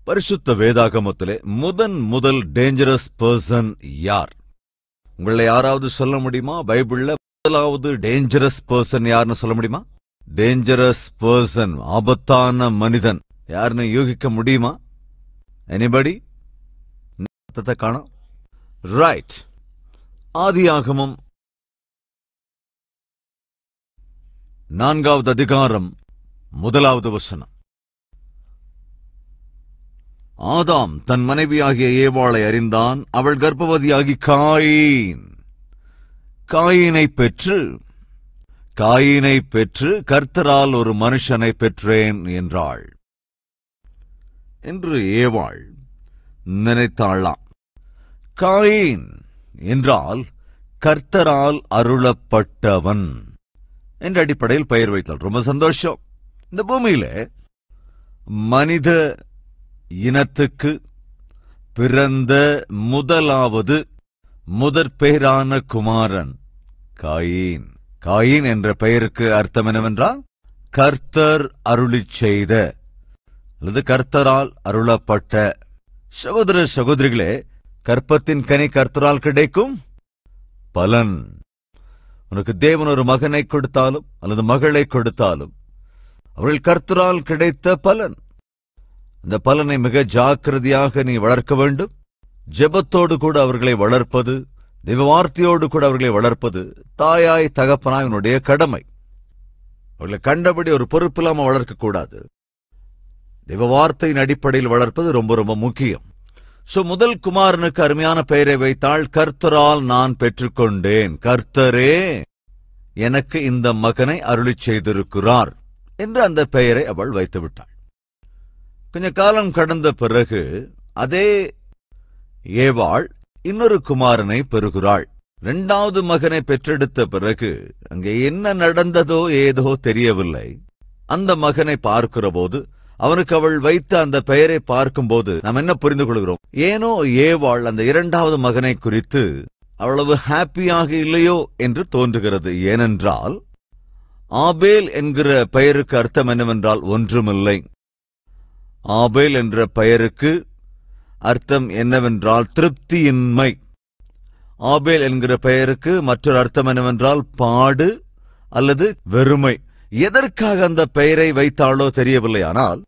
பரிசுத்த வேதாகமத்திலே முதன் முதல் டேஞ்சரஸ் பர்சன் யார் உங்களை யாராவது சொல்ல முடியுமா பைபிள்ல முதலாவது டேஞ்சரஸ் பர்சன் யாருன்னு சொல்ல முடியுமா டேஞ்சரஸ் பர்சன் ஆபத்தான மனிதன் யாருன்னு யூகிக்க முடியுமா எனிபடி காணும் ரைட் ஆதியாகமம் நான்காவது அதிகாரம் முதலாவது வசனம் ஆதாம் தன் மனைவியாகிய ஏவாளை அறிந்தான் அவள் கர்ப்பவதியாகி காயின் காயினை பெற்று காயினை பெற்று கர்த்தரால் ஒரு மனுஷனை பெற்றேன் என்றாள் என்று ஏவாள் நினைத்தாளாம் காயின் என்றால் கர்த்தரால் அருளப்பட்டவன் என்ற அடிப்படையில் பெயர் வைத்தாள் ரொம்ப சந்தோஷம் இந்த பூமியில மனித இனத்துக்கு பிறந்த முதலாவது முதற் பெயரான குமாரன் காயின் காயின் என்ற பெயருக்கு அர்த்தம் என்னவென்றால் கர்த்தர் அருளிச் செய்த அல்லது கர்த்தரால் அருளப்பட்ட சகோதர சகோதரிகளே கற்பத்தின் கனி கர்த்தரால் கிடைக்கும் பலன் உனக்கு தேவன் ஒரு மகனை கொடுத்தாலும் அல்லது மகளை கொடுத்தாலும் அவர்கள் கர்த்தரால் கிடைத்த பலன் அந்த பலனை மிக ஜாக்கிரதையாக நீ வளர்க்க வேண்டும் ஜெபத்தோடு கூட அவர்களை வளர்ப்பது தெய்வ வார்த்தையோடு கூட அவர்களை வளர்ப்பது தாயாய் தகப்பனாய் உன்னுடைய கடமை அவர்களை கண்டபடி ஒரு பொறுப்பில்லாம வளர்க்க கூடாது தெய்வ வார்த்தையின் அடிப்படையில் வளர்ப்பது ரொம்ப ரொம்ப முக்கியம் சோ முதல் குமாரனுக்கு அருமையான பெயரை வைத்தால் கர்த்தரால் நான் பெற்றுக்கொண்டேன் கர்த்தரே எனக்கு இந்த மகனை அருளிச் செய்திருக்கிறார் என்று அந்த பெயரை அவள் வைத்து விட்டாள் கொஞ்ச காலம் கடந்த பிறகு அதே ஏவாள் இன்னொரு குமாரனை பெறுகிறாள் இரண்டாவது மகனை பெற்றெடுத்த பிறகு அங்கே என்ன நடந்ததோ ஏதோ தெரியவில்லை அந்த மகனை பார்க்கிற போது அவனுக்கு அவள் வைத்த அந்த பெயரை பார்க்கும்போது நாம் என்ன புரிந்து கொள்கிறோம் ஏனோ ஏவாள் அந்த இரண்டாவது மகனை குறித்து அவ்வளவு ஹாப்பியாக இல்லையோ என்று தோன்றுகிறது ஏனென்றால் ஆபேல் என்கிற பெயருக்கு அர்த்தம் என்னவென்றால் ஒன்றுமில்லை ஆபேல் என்ற பெயருக்கு அர்த்தம் என்னவென்றால் திருப்தியின்மை ஆபேல் என்கிற பெயருக்கு மற்றொரு அர்த்தம் என்னவென்றால் பாடு அல்லது வெறுமை எதற்காக அந்த பெயரை வைத்தாளோ தெரியவில்லை ஆனால்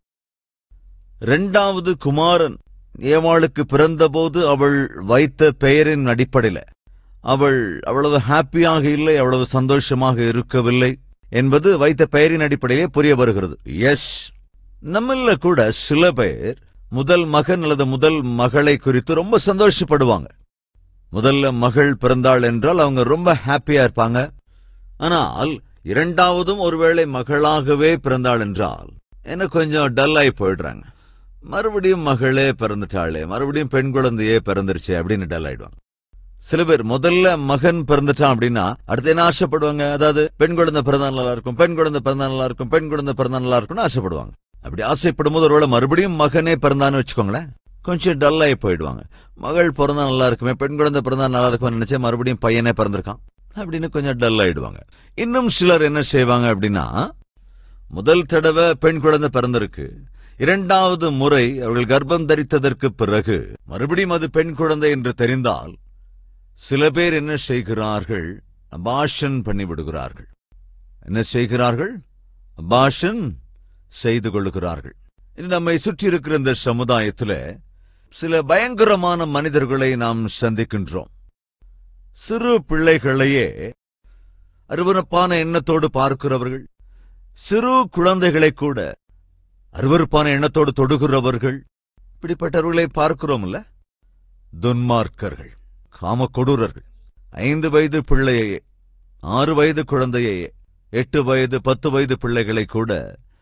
இரண்டாவது குமாரன் ஏவாளுக்கு பிறந்தபோது அவள் வைத்த பெயரின் அடிப்படையில் அவள் அவ்வளவு ஹாப்பியாக இல்லை அவ்வளவு சந்தோஷமாக இருக்கவில்லை என்பது வைத்த பெயரின் அடிப்படையிலே புரிய வருகிறது எஸ் நம்மள கூட சில பேர் முதல் மகன் அல்லது முதல் மகளை குறித்து ரொம்ப சந்தோஷப்படுவாங்க முதல்ல மகள் பிறந்தாள் என்றால் அவங்க ரொம்ப ஹாப்பியா இருப்பாங்க ஆனால் இரண்டாவதும் ஒருவேளை மகளாகவே பிறந்தாள் என்றால் என்ன கொஞ்சம் டல் ஆகி போயிடுறாங்க மறுபடியும் மகளே பிறந்துட்டாளே மறுபடியும் பெண் குழந்தையே பிறந்துருச்சே அப்படின்னு டல் ஆயிடுவாங்க சில பேர் முதல்ல மகன் பிறந்துட்டான் அப்படின்னா அடுத்து என்ன ஆசைப்படுவாங்க அதாவது பெண் குழந்தை பிறந்தா நல்லா இருக்கும் பெண் குழந்தை பிறந்தா நல்லா இருக்கும் பெண் குழந்தை பிறந்தா நல்லா இருக்கும்னு ஆசைப்படுவாங்க அப்படி ஆசைப்படும் போது ஒருவேளை மறுபடியும் மகனே பிறந்தான்னு வச்சுக்கோங்களேன் கொஞ்சம் டல் ஆகி போயிடுவாங்க மகள் பிறந்தா நல்லா இருக்குமே பெண் குழந்தை பிறந்தா நல்லா இருக்கும்னு நினைச்சா மறுபடியும் பையனே பிறந்திருக்கான் அப்படின்னு கொஞ்சம் டல் ஆயிடுவாங்க இன்னும் சிலர் என்ன செய்வாங்க அப்படின்னா முதல் தடவை பெண் குழந்தை பிறந்திருக்கு இரண்டாவது முறை அவர்கள் கர்ப்பம் தரித்ததற்கு பிறகு மறுபடியும் அது பெண் குழந்தை என்று தெரிந்தால் சில பேர் என்ன செய்கிறார்கள் அபாஷன் பண்ணி விடுகிறார்கள் என்ன செய்கிறார்கள் அபாஷன் செய்து கொள்ளுகிறார்கள் இது நம்மை சுற்றி இருக்கிற இந்த சமுதாயத்துல சில பயங்கரமான மனிதர்களை நாம் சந்திக்கின்றோம் சிறு பிள்ளைகளையே அருவருப்பான எண்ணத்தோடு பார்க்கிறவர்கள் சிறு குழந்தைகளை கூட அருவருப்பான எண்ணத்தோடு தொடுகிறவர்கள் இப்படிப்பட்டவர்களை பார்க்கிறோம்ல துன்மார்க்கர்கள் காம கொடூரர்கள் ஐந்து வயது பிள்ளையையே ஆறு வயது குழந்தையையே எட்டு வயது பத்து வயது பிள்ளைகளை கூட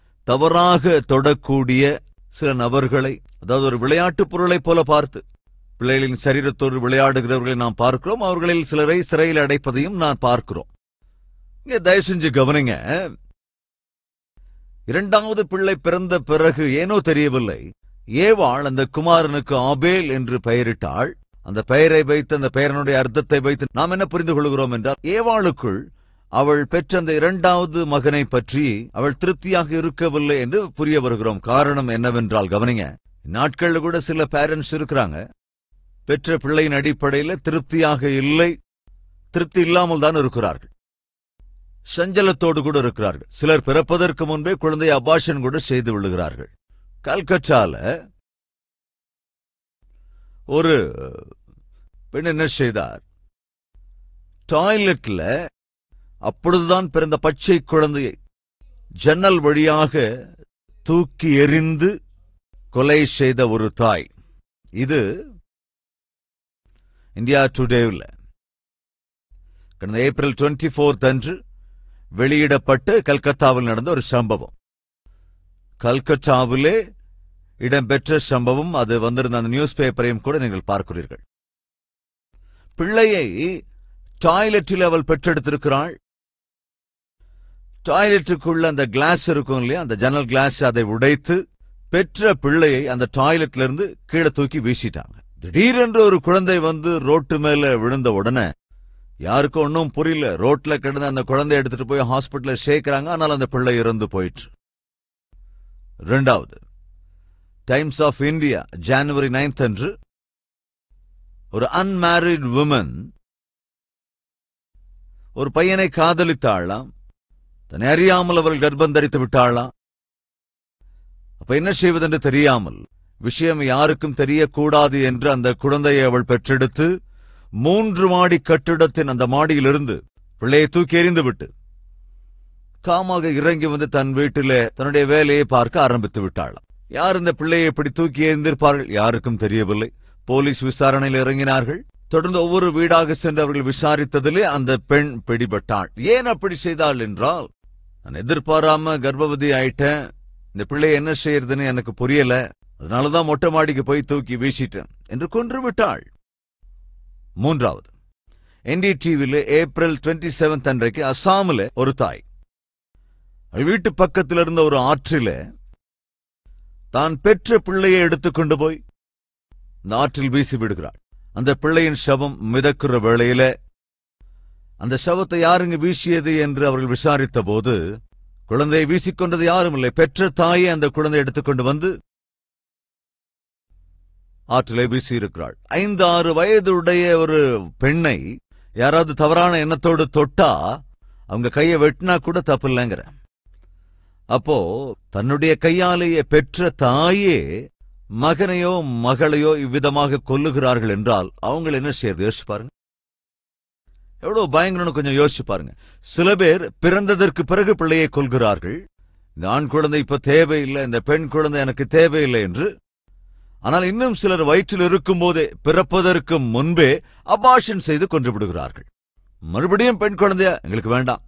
தவறாக தொடக்கூடிய சில நபர்களை அதாவது ஒரு விளையாட்டுப் பொருளைப் போல பார்த்து பிள்ளைகளின் சரீரத்தோடு விளையாடுகிறவர்களை நாம் பார்க்கிறோம் அவர்களில் சிலரை சிறையில் அடைப்பதையும் நான் பார்க்கிறோம் இங்க தயவு செஞ்சு கவனிங்க இரண்டாவது பிள்ளை பிறந்த பிறகு ஏனோ தெரியவில்லை ஏவாள் அந்த குமாரனுக்கு ஆபேல் என்று பெயரிட்டாள் அந்த பெயரை வைத்து அந்த பெயரனுடைய அர்த்தத்தை வைத்து நாம் என்ன புரிந்து கொள்கிறோம் என்றால் ஏவாளுக்குள் அவள் பெற்ற அந்த இரண்டாவது மகனை பற்றி அவள் திருப்தியாக இருக்கவில்லை என்று புரிய வருகிறோம் காரணம் என்னவென்றால் கவனிங்க நாட்கள்ல கூட சில பேரண்ட்ஸ் இருக்கிறாங்க பெற்ற பிள்ளையின் அடிப்படையில் திருப்தியாக இல்லை திருப்தி இல்லாமல் தான் இருக்கிறார்கள் சஞ்சலத்தோடு கூட இருக்கிறார்கள் சிலர் பிறப்பதற்கு முன்பே குழந்தை அபாஷன் கூட செய்து விழுகிறார்கள் கல்கட்டால ஒரு பெண் என்ன செய்தார் டாய்லெட்ல அப்பொழுதுதான் பிறந்த பச்சை குழந்தையை ஜன்னல் வழியாக தூக்கி எறிந்து கொலை செய்த ஒரு தாய் இது இந்தியா டுடேவில் கடந்த ஏப்ரல் டுவெண்ட்டி ஃபோர்த் அன்று வெளியிடப்பட்டு கல்கத்தாவில் நடந்த ஒரு சம்பவம் கல்கத்தாவிலே இடம்பெற்ற சம்பவம் அது வந்திருந்த அந்த நியூஸ் பேப்பரையும் கூட நீங்கள் பார்க்கிறீர்கள் பிள்ளையை டாய்லெட்டில் அவள் பெற்றெடுத்திருக்கிறாள் டாய்லெட்டுக்குள்ள அந்த கிளாஸ் இருக்கும் இல்லையா அந்த ஜன்னல் கிளாஸ் அதை உடைத்து பெற்ற பிள்ளையை அந்த டாய்லெட்ல இருந்து கீழே தூக்கி வீசிட்டாங்க திடீரென்று ஒரு குழந்தை வந்து ரோட்டு மேல விழுந்த உடனே யாருக்கும் ஒன்றும் புரியல ரோட்ல கிடந்த அந்த குழந்தை எடுத்துட்டு போய் ஹாஸ்பிட்டல்ல சேர்க்கிறாங்க ஆனால் அந்த பிள்ளை இறந்து போயிற்று இரண்டாவது டைம்ஸ் ஆஃப் இந்தியா ஜனவரி நைன்த் அன்று ஒரு அன்மேரிட் உமன் ஒரு பையனை காதலித்தாளாம் தன்னை அறியாமல் அவள் கர்ப்பம் தரித்து விட்டாளாம் அப்ப என்ன செய்வதென்று தெரியாமல் விஷயம் யாருக்கும் தெரியக்கூடாது என்று அந்த குழந்தையை அவள் பெற்றெடுத்து மூன்று மாடி கட்டிடத்தின் அந்த மாடியிலிருந்து பிள்ளையை தூக்கி எறிந்து விட்டு காமாக இறங்கி வந்து தன் வீட்டிலே தன்னுடைய வேலையை பார்க்க ஆரம்பித்து விட்டாளாம் யார் இந்த பிள்ளையை இப்படி தூக்கி எறிந்திருப்பார்கள் யாருக்கும் தெரியவில்லை போலீஸ் விசாரணையில் இறங்கினார்கள் தொடர்ந்து ஒவ்வொரு வீடாக சென்று அவர்கள் விசாரித்ததிலே அந்த பெண் பிடிபட்டாள் ஏன் அப்படி செய்தாள் என்றால் நான் எதிர்பாராம கர்ப்பவதி ஆயிட்டேன் இந்த பிள்ளை என்ன செய்யறதுன்னு எனக்கு புரியல அதனாலதான் மொட்டை மாடிக்கு போய் தூக்கி வீசிட்டேன் என்று கொன்று விட்டாள் மூன்றாவது என்டிடிவில ஏப்ரல் டுவெண்ட்டி செவன்த் அன்றைக்கு அசாமில் ஒரு தாய் அவள் வீட்டு பக்கத்தில் இருந்த ஒரு ஆற்றில தான் பெற்ற பிள்ளையை எடுத்துக்கொண்டு போய் இந்த ஆற்றில் வீசி விடுகிறாள் அந்த பிள்ளையின் சவம் மிதக்கிற வேளையில அந்த சவத்தை யாருங்க வீசியது என்று அவர்கள் விசாரித்த போது குழந்தையை வீசிக்கொண்டது யாரும் இல்லை பெற்ற தாயை அந்த குழந்தை எடுத்துக்கொண்டு வந்து ஆற்றிலே வீசி இருக்கிறாள் ஐந்து ஆறு வயதுடைய ஒரு பெண்ணை யாராவது தவறான எண்ணத்தோடு தொட்டா அவங்க கையை வெட்டினா கூட தப்பு இல்லைங்கிற அப்போ தன்னுடைய கையாலேயே பெற்ற தாயே மகனையோ மகளையோ இவ்விதமாக கொல்லுகிறார்கள் என்றால் அவங்க என்ன செய்யறது யோசிச்சு பாருங்க எவ்வளவு பயங்கரம்னு கொஞ்சம் யோசிச்சு பாருங்க சில பேர் பிறந்ததற்கு பிறகு பிள்ளையை கொல்கிறார்கள் இந்த ஆண் குழந்தை இப்ப தேவையில்லை இந்த பெண் குழந்தை எனக்கு தேவையில்லை என்று ஆனால் இன்னும் சிலர் வயிற்றில் இருக்கும் போதே பிறப்பதற்கு முன்பே அபாஷன் செய்து கொன்று விடுகிறார்கள் மறுபடியும் பெண் குழந்தையா எங்களுக்கு வேண்டாம்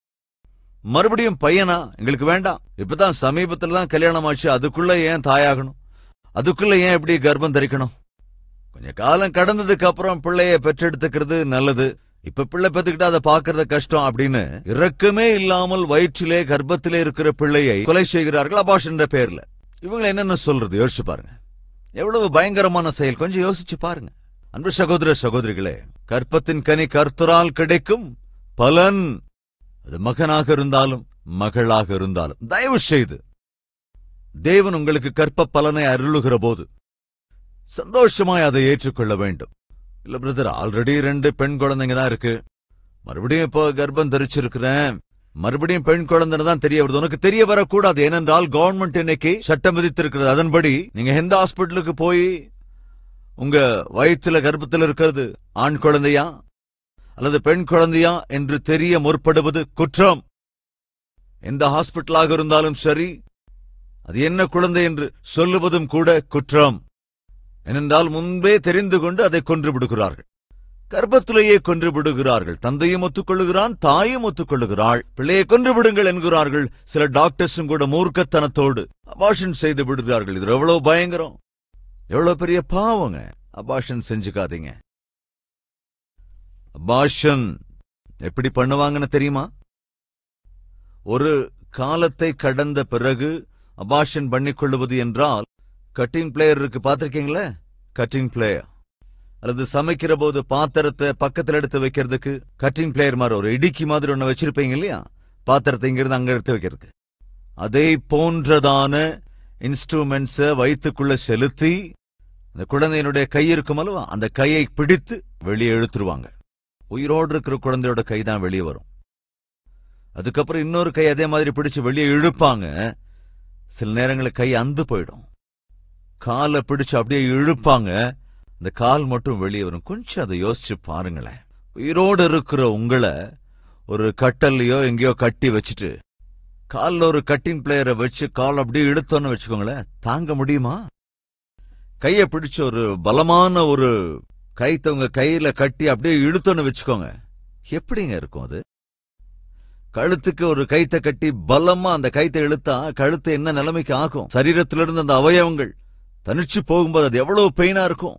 மறுபடியும் பையனா எங்களுக்கு வேண்டாம் இப்பதான் சமீபத்துல தான் கல்யாணம் ஆச்சு அதுக்குள்ள ஏன் தாயாகணும் அதுக்குள்ள ஏன் எப்படி கர்ப்பம் தரிக்கணும் கொஞ்ச காலம் கடந்ததுக்கு அப்புறம் பிள்ளைய பெற்றெடுத்துக்கிறது நல்லது இப்ப பிள்ளை பெத்துக்கிட்டு அதை பாக்குறது கஷ்டம் அப்படின்னு இறக்கமே இல்லாமல் வயிற்றிலே கர்ப்பத்திலே இருக்கிற பிள்ளையை கொலை செய்கிறார்கள் அபாஷன் பேர்ல இவங்களை என்னென்ன சொல்றது யோசிச்சு பாருங்க எவ்வளவு பயங்கரமான செயல் கொஞ்சம் யோசிச்சு பாருங்க அன்பு சகோதர சகோதரிகளே கற்பத்தின் கனி கர்த்தரால் கிடைக்கும் பலன் அது மகனாக இருந்தாலும் மகளாக இருந்தாலும் தயவு செய்து தேவன் உங்களுக்கு கற்ப பலனை அருளுகிற போது சந்தோஷமாய் அதை ஏற்றுக்கொள்ள வேண்டும் இல்ல பிரதர் ஆல்ரெடி ரெண்டு பெண் குழந்தைங்க தான் இருக்கு மறுபடியும் இப்போ கர்ப்பம் தரிச்சிருக்கிறேன் மறுபடியும் பெண் குழந்தைன்னு தான் தெரிய வருது உனக்கு தெரிய வரக்கூடாது ஏனென்றால் கவர்மெண்ட் இன்னைக்கு சட்டம் விதித்திருக்கிறது அதன்படி நீங்க எந்த ஹாஸ்பிட்டலுக்கு போய் உங்க வயிற்றுல கர்ப்பத்தில் இருக்கிறது ஆண் குழந்தையா அல்லது பெண் குழந்தையா என்று தெரிய முற்படுவது குற்றம் எந்த ஹாஸ்பிட்டலாக இருந்தாலும் சரி அது என்ன குழந்தை என்று சொல்லுவதும் கூட குற்றம் ஏனென்றால் முன்பே தெரிந்து கொண்டு அதை கொன்று விடுகிறார்கள் கர்ப்பத்திலேயே கொன்று விடுகிறார்கள் தந்தையும் ஒத்துக்கொள்ளுகிறான் தாயும் ஒத்துக்கொள்ளுகிறாள் பிள்ளையை கொன்று விடுங்கள் என்கிறார்கள் சில டாக்டர்ஸும் கூட மூர்க்கத்தனத்தோடு அபாஷன் செய்து விடுகிறார்கள் இது எவ்வளவு பயங்கரம் எவ்வளவு பெரிய பாவங்க அபாஷன் செஞ்சுக்காதீங்க அபாஷன் எப்படி பண்ணுவாங்கன்னு தெரியுமா ஒரு காலத்தை கடந்த பிறகு அபாஷன் பண்ணிக்கொள்வது என்றால் கட்டிங் பிளேயர் இருக்கு பாத்திருக்கீங்களா கட்டிங் பிளேயர் அல்லது சமைக்கிற போது பாத்திரத்தை பக்கத்துல எடுத்து வைக்கிறதுக்கு கட்டிங் பிளேயர் மாதிரி ஒரு இடுக்கி மாதிரி ஒண்ணு வச்சிருப்பீங்க இல்லையா பாத்திரத்தை இங்கிருந்து அங்க எடுத்து வைக்கிறதுக்கு அதே போன்றதான இன்ஸ்ட்ருமெண்ட்ஸ வயிற்றுக்குள்ள செலுத்தி அந்த குழந்தையினுடைய கை இருக்கும் அல்லவா அந்த கையை பிடித்து வெளியே இழுத்துருவாங்க உயிரோடு இருக்கிற குழந்தையோட கை தான் வெளியே வரும் அதுக்கப்புறம் இன்னொரு கை அதே மாதிரி பிடிச்சு வெளியே இழுப்பாங்க சில நேரங்களில் கை அந்து போயிடும் காலை பிடிச்சு அப்படியே இழுப்பாங்க அந்த கால் மட்டும் வெளியே வரும் கொஞ்சம் அதை யோசிச்சு பாருங்களேன் உயிரோடு இருக்கிற உங்களை ஒரு கட்டல்லையோ எங்கேயோ கட்டி வச்சுட்டு கால்ல ஒரு கட்டிங் பிளேயரை வச்சு கால் அப்படியே இழுத்தோன்னு வச்சுக்கோங்களேன் தாங்க முடியுமா கைய பிடிச்ச ஒரு பலமான ஒரு கைத்த உங்க கையில கட்டி அப்படியே இழுத்தோன்னு வச்சுக்கோங்க எப்படிங்க இருக்கும் அது கழுத்துக்கு ஒரு கைத்த கட்டி பலமா அந்த கைத்தை இழுத்தா கழுத்து என்ன நிலைமைக்கு ஆகும் சரீரத்திலிருந்து அந்த அவயவங்கள் தனிச்சு போகும்போது அது எவ்வளவு பெயினா இருக்கும்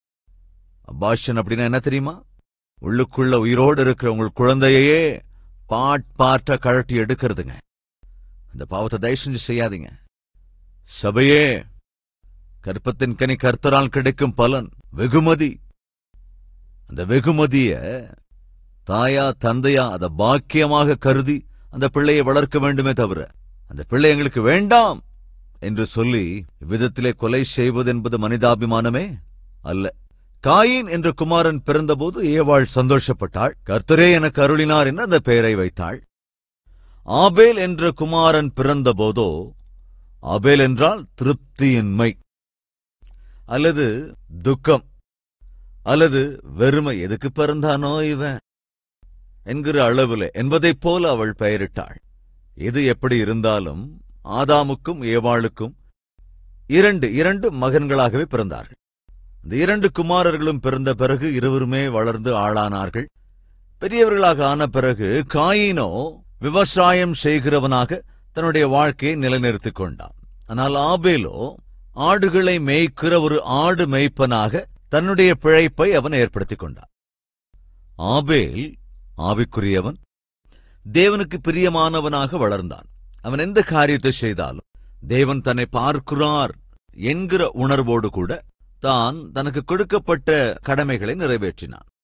அபாஷன் அப்படின்னா என்ன தெரியுமா உள்ளுக்குள்ள உயிரோடு இருக்கிற உங்கள் குழந்தையே பாட் பாட்டா கழட்டி எடுக்கிறதுங்க அந்த பாவத்தை தயவு செஞ்சு செய்யாதீங்க சபையே கற்பத்தின் கனி கர்த்தரால் கிடைக்கும் பலன் வெகுமதி அந்த வெகுமதிய தாயா தந்தையா அதை பாக்கியமாக கருதி அந்த பிள்ளையை வளர்க்க வேண்டுமே தவிர அந்த பிள்ளை எங்களுக்கு வேண்டாம் என்று சொல்லி இவ்விதத்திலே கொலை செய்வது என்பது மனிதாபிமானமே அல்ல காயின் என்ற குமாரன் பிறந்தபோது ஏவாள் சந்தோஷப்பட்டாள் கர்த்தரே எனக்கு அருளினார் என்று அந்த பெயரை வைத்தாள் ஆபேல் என்ற குமாரன் பிறந்தபோதோ ஆபேல் என்றால் திருப்தியின்மை அல்லது துக்கம் அல்லது வெறுமை எதுக்கு பிறந்தானோ இவன் என்கிற அளவில் என்பதைப் போல அவள் பெயரிட்டாள் எது எப்படி இருந்தாலும் ஆதாமுக்கும் ஏவாளுக்கும் இரண்டு இரண்டு மகன்களாகவே பிறந்தார்கள் இந்த இரண்டு குமாரர்களும் பிறந்த பிறகு இருவருமே வளர்ந்து ஆளானார்கள் பெரியவர்களாக ஆன பிறகு காயினோ விவசாயம் செய்கிறவனாக தன்னுடைய வாழ்க்கையை நிலைநிறுத்திக் கொண்டான் ஆனால் ஆபேலோ ஆடுகளை மேய்க்கிற ஒரு ஆடு மேய்ப்பனாக தன்னுடைய பிழைப்பை அவன் ஏற்படுத்திக் கொண்டான் ஆபேல் ஆவிக்குரியவன் தேவனுக்கு பிரியமானவனாக வளர்ந்தான் அவன் எந்த காரியத்தை செய்தாலும் தேவன் தன்னை பார்க்கிறார் என்கிற உணர்வோடு கூட தான் தனக்கு கொடுக்கப்பட்ட கடமைகளை நிறைவேற்றினான்